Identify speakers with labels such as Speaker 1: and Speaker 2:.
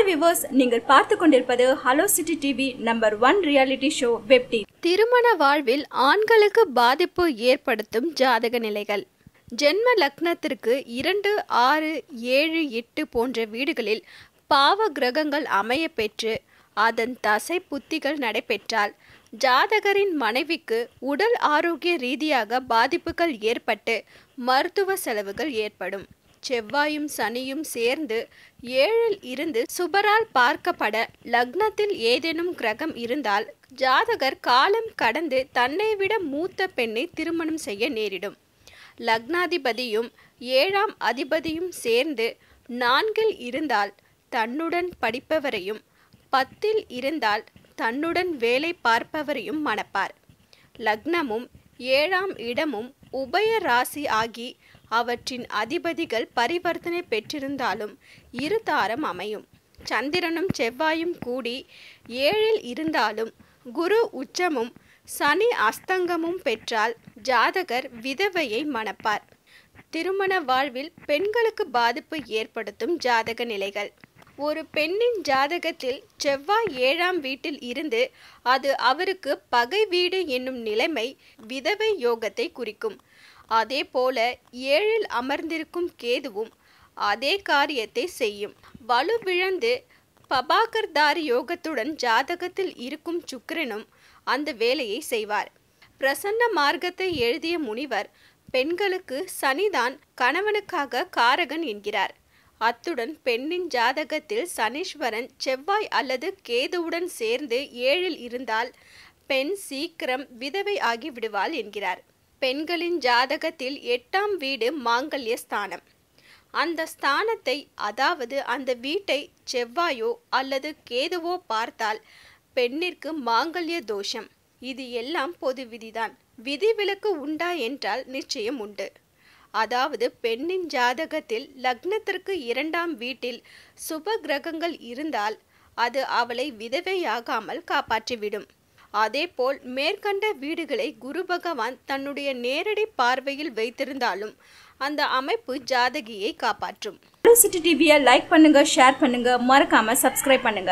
Speaker 1: viewers நீங்கள் பார்த்து கொண்டிருப்பது Hello City TV number one reality show web TV
Speaker 2: திருமண வாழ்வில் ஆண்களுக்கு பாதிப்பு ஏற்படுத்தும் ஜாதக நிலைகள் ஜென்ம லக்னத்திற்கு இரண்டு ஆறு ஏழு எட்டு போன்ற வீடுகளில் பாவ கிரகங்கள் அமைய பெற்று அதன் தசை புத்திகள் நடைபெற்றால் ஜாதகரின் மனைவிக்கு உடல் ஆரோக்கிய ரீதியாக பாதிப்புகள் ஏற்பட்டு மருத்துவ செலவுகள் ஏற்படும் செவ்வாயும் சனியும் சேர்ந்து ஏழில் இருந்து சுபரால் பார்க்கப்பட லக்னத்தில் ஏதேனும் கிரகம் இருந்தால் ஜாதகர் காலம் கடந்து தன்னை விட மூத்த பெண்ணை திருமணம் செய்ய நேரிடும் லக்னாதிபதியும் ஏழாம் அதிபதியும் சேர்ந்து நான்கில் இருந்தால் தன்னுடன் படிப்பவரையும் பத்தில் இருந்தால் தன்னுடன் வேலை பார்ப்பவரையும் மணப்பார் லக்னமும் ஏழாம் இடமும் உபய ராசி ஆகி அவற்றின் அதிபதிகள் பரிவர்த்தனை பெற்றிருந்தாலும் இருதாரம் அமையும் சந்திரனும் செவ்வாயும் கூடி ஏழில் இருந்தாலும் குரு உச்சமும் சனி அஸ்தங்கமும் பெற்றால் ஜாதகர் விதவையை மணப்பார் திருமண வாழ்வில் பெண்களுக்கு பாதிப்பு ஏற்படுத்தும் ஜாதக நிலைகள் ஒரு பெண்ணின் ஜாதகத்தில் செவ்வாய் ஏழாம் வீட்டில் இருந்து அது அவருக்கு பகை வீடு என்னும் நிலைமை விதவை யோகத்தை குறிக்கும் அதே போல ஏழில் அமர்ந்திருக்கும் கேதுவும் அதே காரியத்தை செய்யும் வலுவிழந்து பபாகர்தாரி யோகத்துடன் ஜாதகத்தில் இருக்கும் சுக்கிரனும் அந்த வேலையை செய்வார் பிரசன்ன மார்க்கத்தை எழுதிய முனிவர் பெண்களுக்கு சனிதான் கணவனுக்காக காரகன் என்கிறார் அத்துடன் பெண்ணின் ஜாதகத்தில் சனீஸ்வரன் செவ்வாய் அல்லது கேதுவுடன் சேர்ந்து ஏழில் இருந்தால் பெண் சீக்கிரம் விதவை ஆகி விடுவாள் என்கிறார் பெண்களின் ஜாதகத்தில் எட்டாம் வீடு மாங்கல்ய ஸ்தானம் அந்த ஸ்தானத்தை அதாவது அந்த வீட்டை செவ்வாயோ அல்லது கேதுவோ பார்த்தால் பெண்ணிற்கு மாங்கல்ய தோஷம் இது எல்லாம் பொது விதிதான் விதிவிலக்கு உண்டா என்றால் நிச்சயம் உண்டு அதாவது பெண்ணின் ஜாதகத்தில் லக்னத்திற்கு இரண்டாம் வீட்டில் சுப கிரகங்கள் இருந்தால் அது அவளை விதவையாகாமல் காப்பாற்றிவிடும் அதேபோல் மேற்கண்ட வீடுகளை குரு பகவான் தன்னுடைய நேரடி பார்வையில் வைத்திருந்தாலும் அந்த அமைப்பு ஜாதகியை காப்பாற்றும்
Speaker 1: ஹலோ சிட்டி டிவியை லைக் பண்ணுங்க ஷேர் பண்ணுங்க மறக்காம சப்ஸ்கிரைப் பண்ணுங்க